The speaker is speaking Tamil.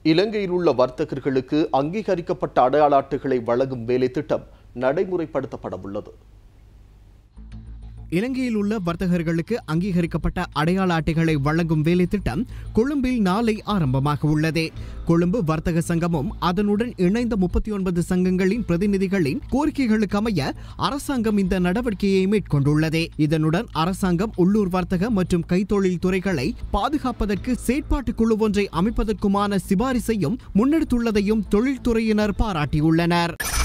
இலங்கையில் உள்ள வர்த்தகர்களுக்கு அங்கீகரிக்கப்பட்ட அடையாள அட்டைகளை வழங்கும் வேலை திட்டம் நடைமுறைப்படுத்தப்பட உள்ளது இலங்கையில் உள்ள வர்த்தகர்களுக்கு அங்கீகரிக்கப்பட்ட அடையாள அட்டைகளை வழங்கும் வேலை திட்டம் கொழும்பில் நாளை ஆரம்பமாக உள்ளது கொழும்பு வர்த்தக சங்கமும் அதனுடன் இணைந்த முப்பத்தி ஒன்பது சங்கங்களின் பிரதிநிதிகளின் கோரிக்கைகளுக்கு அமைய அரசாங்கம் இந்த நடவடிக்கையை மேற்கொண்டுள்ளது இதனுடன் அரசாங்கம் உள்ளூர் வர்த்தக மற்றும் கைத்தொழில் துறைகளை பாதுகாப்பதற்கு செயற்பாட்டு குழு ஒன்றை அமைப்பதற்குமான சிபாரிசையும் முன்னெடுத்துள்ளதையும் தொழில்துறையினர் பாராட்டியுள்ளனர்